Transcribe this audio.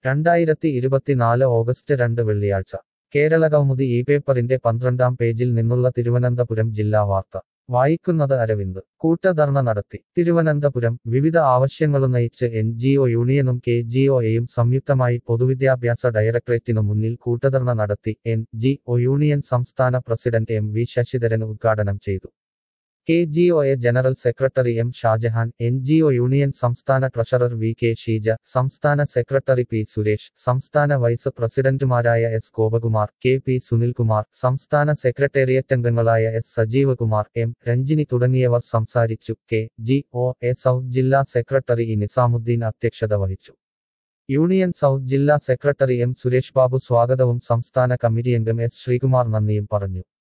രണ്ടായിരത്തി ഇരുപത്തിനാല് ഓഗസ്റ്റ് രണ്ട് വെള്ളിയാഴ്ച കേരളകൗമുദി ഈ പേപ്പറിന്റെ പന്ത്രണ്ടാം പേജിൽ നിന്നുള്ള തിരുവനന്തപുരം ജില്ലാ വാർത്ത വായിക്കുന്നത് അരവിന്ദ് കൂട്ടധർണ നടത്തി തിരുവനന്തപുരം വിവിധ ആവശ്യങ്ങളുന്നയിച്ച് എൻ ജി ഒ യൂണിയനും കെ ജി ഒ എയും സംയുക്തമായി പൊതുവിദ്യാഭ്യാസ ഡയറക്ടറേറ്റിനു മുന്നിൽ കൂട്ടധർണ നടത്തി എൻ ജി ഒ യൂണിയൻ സംസ്ഥാന പ്രസിഡന്റ് എം വി ശശിധരൻ ഉദ്ഘാടനം ചെയ്തു K G O A general secretary M Shajahan N G O union സംസ്ഥാന ട്രഷറർ വി കെ ഷീജ സംസ്ഥാന സെക്രട്ടറി പി സുരേഷ് സംസ്ഥാന വൈസ് പ്രസിഡന്റുമാരായ S Gopakumar K P Sunilkumar സംസ്ഥാന സെക്രട്ടേറിയറ്റ് അംഗങ്ങളായ എസ് സജീവകുമാർ എം രഞ്ജിനി തുടങ്ങിയവർ സംസാരിച്ചു K G O A south ജില്ലാ സെക്രട്ടറി ഇ നിസാമുദ്ദീൻ അധ്യക്ഷത വഹിച്ചു യൂണിയൻ സൗത്ത് ജില്ലാ സെക്രട്ടറി എം സുരേഷ് ബാബു സ്വാഗതവും സംസ്ഥാന കമ്മിറ്റി അംഗം എസ് ശ്രീകുമാർ നന്ദിയും പറഞ്ഞു